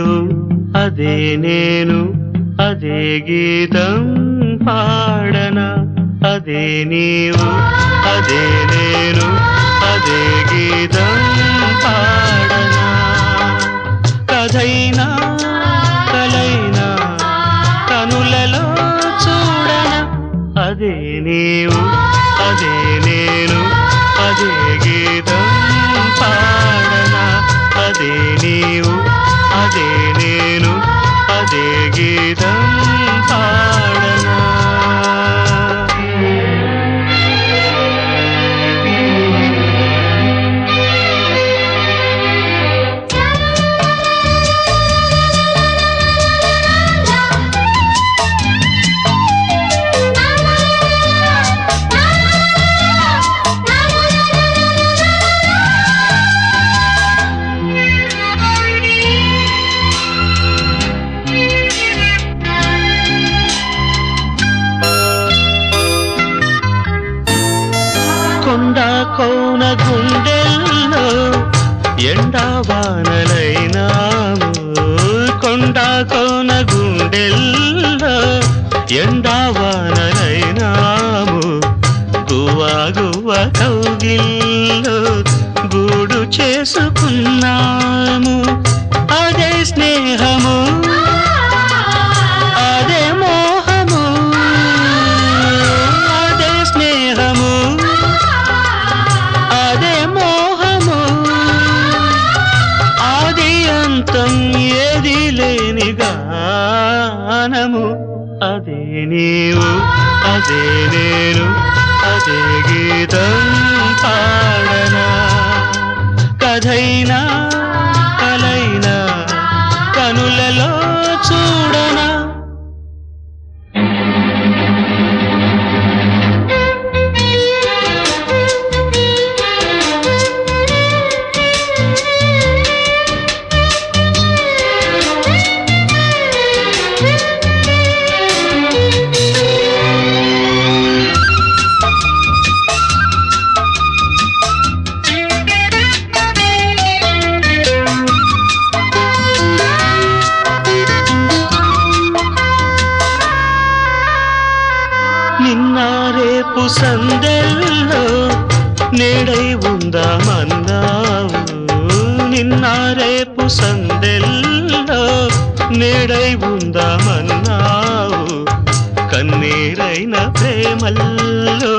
నీవు అదే నేను అదే గీతం పాడనా అదే నీవు అదే నేను అదే గీతం పాడనా కథైనా కలైనా కనులలో చూడనా అదే నీవు అదే నేను అదే గీతం పాడనా అదే నీవు అదే నేను అదే గీతం పాడనా కొండ కోన గుండెల్లో ఎండా వానలైనాము కొండ కోన గుండెల్లో ఎండా వానలైనాము గువ్వా గువ్వ కౌగిల్లో గూడు చేసుకున్నాము అదే స్నేహము అదే మోహము అదే స్నేహము అదే మోహము ఆది అంతం ఏది లేని గానము అదే నీవు అదే నేను అదే గీతం పాడనా కథైనా కలైనా కనులలో చూడనా నిన్న రేపు సందెల్లో నేడై ఉందామన్నావు నిన్న రేపు సందెల్లో నేడై ఉందామన్నావు కన్నీరైన ప్రేమల్లో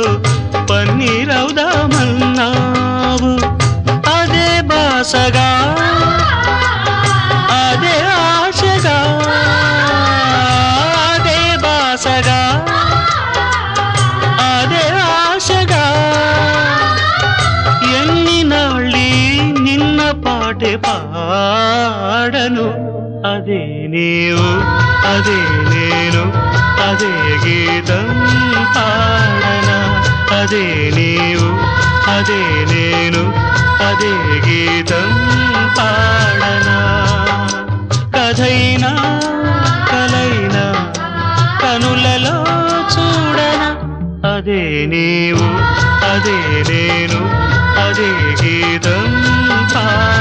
పన్నీరవుదామన్నావు అదే బాసగా అదే ఆశగా అదే బాసగా అదే ఆశగా ఎన్ని నాళ్ళి నిన్న పాటే పాడను అదే నీవు అదే నేను అదే గీతం పాడనా అదే నీవు అదే నేను అదే గీతం పాడనా కథైనా కలైనా కనులలో చూడనా అదే నీవు అదే నేను అదే గీతం పాడనా